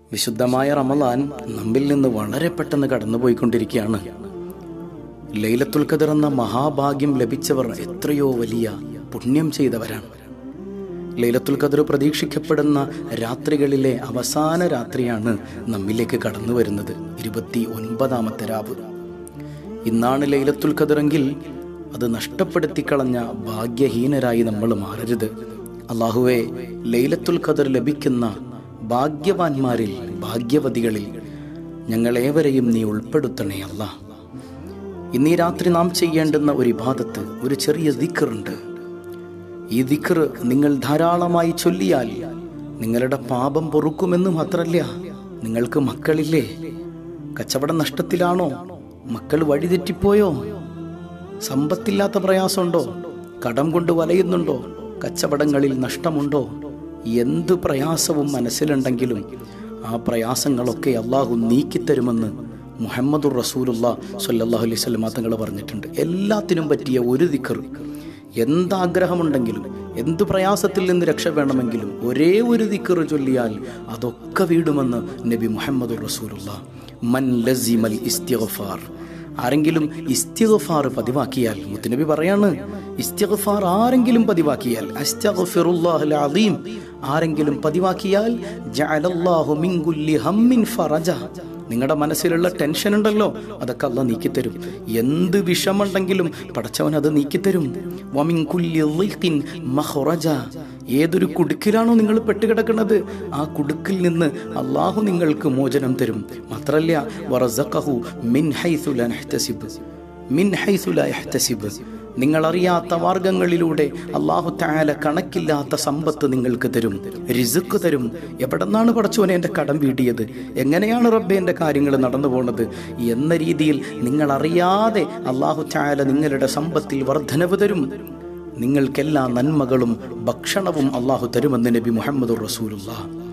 വിശുദ്ധമായ റമലാൻ നമ്മിൽ നിന്ന് വളരെ പെട്ടെന്ന് കടന്നുപോയിക്കൊണ്ടിരിക്കുകയാണ് ലൈലത്തുൽ ഖദർ എന്ന മഹാഭാഗ്യം ലഭിച്ചവർ എത്രയോ വലിയ പുണ്യം ചെയ്തവരാണ് ലൈലത്തുൽ ഖദർ പ്രതീക്ഷിക്കപ്പെടുന്ന രാത്രികളിലെ അവസാന രാത്രിയാണ് നമ്മിലേക്ക് കടന്നു വരുന്നത് ഇരുപത്തി ഒൻപതാമത്തെ രാവ് ഇന്നാണ് ലൈലത്തുൽ ഖദറെങ്കിൽ അത് നഷ്ടപ്പെടുത്തി കളഞ്ഞ ഭാഗ്യഹീനരായി നമ്മൾ മാറരുത് അള്ളാഹുവെ ലൈലത്തുൽ ഖദർ ലഭിക്കുന്ന ഭാഗ്യവാന്മാരിൽ ഭാഗ്യവതികളിൽ ഞങ്ങളേവരെയും നീ ഉൾപ്പെടുത്തണേ അല്ല ഇന്നീ രാത്രി നാം ചെയ്യേണ്ടുന്ന ഒരു ഇബാദത്ത് ഒരു ചെറിയ ദിക്കറുണ്ട് ഈ ദിക്കർ നിങ്ങൾ ധാരാളമായി ചൊല്ലിയാൽ നിങ്ങളുടെ പാപം പൊറുക്കുമെന്ന് മാത്രല്ല നിങ്ങൾക്ക് മക്കളില്ലേ കച്ചവടം നഷ്ടത്തിലാണോ മക്കൾ വഴിതെറ്റിപ്പോയോ സമ്പത്തില്ലാത്ത പ്രയാസമുണ്ടോ കടം കൊണ്ട് വലയുന്നുണ്ടോ കച്ചവടങ്ങളിൽ നഷ്ടമുണ്ടോ എന്ത് പ്രയാസവും മനസ്സിലുണ്ടെങ്കിലും ആ പ്രയാസങ്ങളൊക്കെ അള്ളാഹു നീക്കിത്തരുമെന്ന് മുഹമ്മദുർ റസൂലുള്ള സല്ലല്ലാഹു അലൈഹി സ്വലമ തങ്ങൾ പറഞ്ഞിട്ടുണ്ട് എല്ലാത്തിനും പറ്റിയ ഒരു ദിക്കർ എന്താഗ്രഹമുണ്ടെങ്കിലും എന്ത് പ്രയാസത്തിൽ നിന്ന് രക്ഷ വേണമെങ്കിലും ഒരേ ഒരു ദിക്കർ ചൊല്ലിയാൽ അതൊക്കെ വീടുമെന്ന് നബി മുഹമ്മദുർ റസൂലുള്ള മൻ ലസിമൽ ഇസ്തിഗ്ഫാർ ആരെങ്കിലും ഇസ്തിഗ്ഫാർ പതിവാക്കിയാൽ മുത്തുനബി പറയാണ് ഇസ്തിഗ്ഫാർ ആരെങ്കിലും പതിവാക്കിയാൽ അസ്തഗ്ഫിറുല്ലാഹൽ അലീം ആരെങ്കിലും പതിവാക്കിയാൽ ജഅലല്ലാഹു മിൻ കുല്ലി ഹമ്മിൻ ഫറജ നിങ്ങളുടെ മനസ്സിലുള്ള ടെൻഷൻ ഉണ്ടല്ലോ അതൊക്കെ അല്ല നീക്കിത്തരും എന്ത് വിഷമുണ്ടെങ്കിലും പടച്ചവൻ അത് നീക്കിത്തരും വമിൻ കുല്ലി ളിഖിൻ മഖ്റജ ഏതൊരു കുടുക്കിലാണോ നിങ്ങൾ പെട്ടുകിടക്കുന്നത് ആ കുടുക്കിൽ നിന്ന് അള്ളാഹു നിങ്ങൾക്ക് മോചനം തരും മാത്രല്ല വറസഖഹു മിൻ ഹൈസു ലാ നഹ്തസിബ് മിൻ ഹൈസു ലാ യഹ്തസിബ് നിങ്ങൾ അറിയാത്ത മാർഗങ്ങളിലൂടെ അള്ളാഹു താല കണക്കില്ലാത്ത സമ്പത്ത് നിങ്ങൾക്ക് തരും രിസുക്ക് തരും എവിടെന്നാണ് പടച്ചോനെ എൻ്റെ കടം വീട്ടിയത് എങ്ങനെയാണ് റബ്ബെ എൻ്റെ കാര്യങ്ങൾ നടന്നു പോകുന്നത് എന്ന രീതിയിൽ നിങ്ങൾ അറിയാതെ അള്ളാഹു താല നിങ്ങളുടെ സമ്പത്തിൽ വർധനവ് തരും നിങ്ങൾക്കെല്ലാ നന്മകളും ഭക്ഷണവും അള്ളാഹു തരുമെന്ന് നബി മുഹമ്മദ് റസൂലുള്ള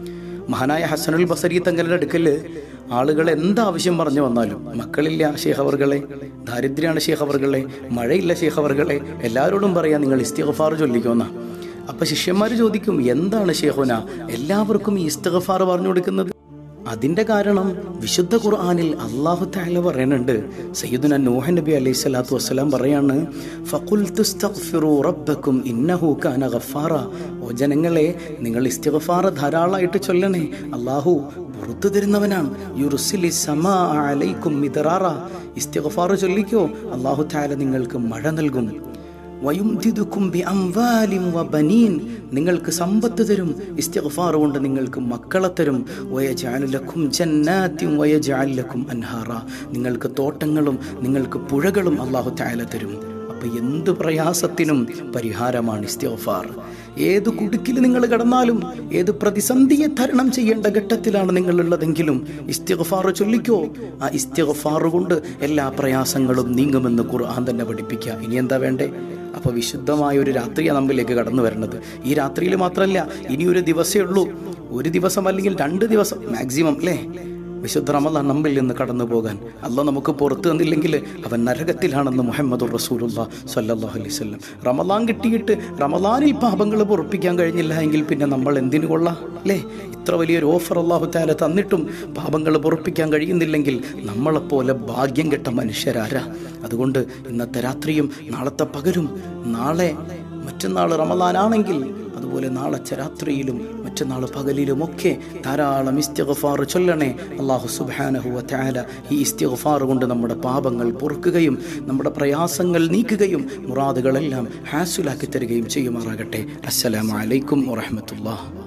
മഹാനായ ഹസനുൽ ബസരി തങ്ങളുടെ അടുക്കൽ ആളുകൾ എന്താവശ്യം പറഞ്ഞു വന്നാലും മക്കളില്ല ഷേഖവർകളെ ദാരിദ്ര്യമാണ് ഷേഖവർകളെ മഴയില്ല ഷേഖവർകളെ എല്ലാവരോടും പറയാം നിങ്ങൾ ഇസ്തിഗഫാർ ചൊല്ലിക്കോന്ന അപ്പൊ ശിഷ്യന്മാർ ചോദിക്കും എന്താണ് ഷേഖുന എല്ലാവർക്കും ഈ ഇസ്തിഗഫാർ പറഞ്ഞു കൊടുക്കുന്നത് അതിന്റെ കാരണം വിശുദ്ധ ഖുർആനിൽ അള്ളാഹു താല പറയുന്നുണ്ട് സയ്യിദുന നൂഹ നബി അലൈഹി സ്വലാത്തു വസ്സലാം പറയാണ് ഫഖുൽ തുസ്തഗ്ഫിറു റബ്ബക്കും ഇന്നഹു കാന ഗഫാറ ഓ ജനങ്ങളെ നിങ്ങൾ ഇസ്തിഗ്ഫാർ ധാരാളമായിട്ട് ചൊല്ലണേ അള്ളാഹു പുറത്തു തരുന്നവനാണ് യുറുസിലി സമാ അലൈക്കും മിദറാറ ഇസ്തിഗ്ഫാർ ചൊല്ലിക്കോ അള്ളാഹു താല നിങ്ങൾക്ക് മഴ നൽകും വയുംദിദുക്കും ബി അംവാലിം വബനീൻ നിങ്ങൾക്ക് സമ്പത്ത് തരും ഇസ്തിഗ്ഫാർ കൊണ്ട് നിങ്ങൾക്ക് മക്കളെ തരും വയജഅലക്കും ജന്നാത്തിൻ വയജഅലക്കും അൻഹാറ നിങ്ങൾക്ക് തോട്ടങ്ങളും നിങ്ങൾക്ക് പുഴകളും അല്ലാഹു തആല തരും അപ്പൊ എന്ത് പ്രയാസത്തിനും പരിഹാരമാണ് ഇസ്തിഗ്ഫാർ ഏത് കുടുക്കിൽ നിങ്ങൾ കടന്നാലും ഏത് പ്രതിസന്ധിയെ തരണം ചെയ്യേണ്ട ഘട്ടത്തിലാണ് നിങ്ങളുള്ളതെങ്കിലും ഇസ്തിഗ്ഫാർ ചൊല്ലിക്കോ ആ ഇസ്തിഗ്ഫാർ കൊണ്ട് എല്ലാ പ്രയാസങ്ങളും നീങ്ങുമെന്ന് ഖുർആൻ തന്നെ പഠിപ്പിക്കുക ഇനി എന്താ വേണ്ടേ അപ്പോൾ വിശുദ്ധമായ ഒരു രാത്രിയാണ് നമ്മിലേക്ക് കടന്നു വരുന്നത് ഈ രാത്രിയിൽ മാത്രമല്ല ഇനി ഒരു ദിവസമേ ഉള്ളൂ ഒരു ദിവസം അല്ലെങ്കിൽ രണ്ട് ദിവസം മാക്സിമം അല്ലേ വിശുദ്ധ റമലാൻ നമ്മിൽ നിന്ന് കടന്നു പോകാൻ അല്ല നമുക്ക് പുറത്തു തന്നില്ലെങ്കിൽ അവൻ നരകത്തിലാണെന്ന് മുഹമ്മദ് റസൂലുള്ള സല്ലാഹു അലൈഹി സ്വല്ലം റമലാൻ കിട്ടിയിട്ട് റമലാനിൽ പാപങ്ങൾ പൊറപ്പിക്കാൻ കഴിഞ്ഞില്ല എങ്കിൽ പിന്നെ നമ്മൾ എന്തിനു കൊള്ളാം അല്ലേ ഇത്ര വലിയൊരു ഓഫർ അള്ളാഹു താല തന്നിട്ടും പാപങ്ങൾ പൊറപ്പിക്കാൻ കഴിയുന്നില്ലെങ്കിൽ നമ്മളെപ്പോലെ ഭാഗ്യം കെട്ട മനുഷ്യരാരാ അതുകൊണ്ട് ഇന്നത്തെ രാത്രിയും നാളത്തെ പകലും നാളെ മറ്റന്നാൾ റമലാനാണെങ്കിൽ അതുപോലെ നാളെ രാത്രിയിലും മറ്റന്നാൾ പകലിലുമൊക്കെ ധാരാളം ഇസ്തിഗ്ഫാർ ചൊല്ലണേ അള്ളാഹു സുബ്ഹാനഹു വതആല ഈ ഇസ്തിഗ്ഫാർ കൊണ്ട് നമ്മുടെ പാപങ്ങൾ പൊറുക്കുകയും നമ്മുടെ പ്രയാസങ്ങൾ നീക്കുകയും മുറാദുകളെല്ലാം ഹാസുലാക്കി തരികയും ചെയ്യുമാറാകട്ടെ അസ്സലാമു അലൈക്കും വറഹ്മത്തുള്ളാഹി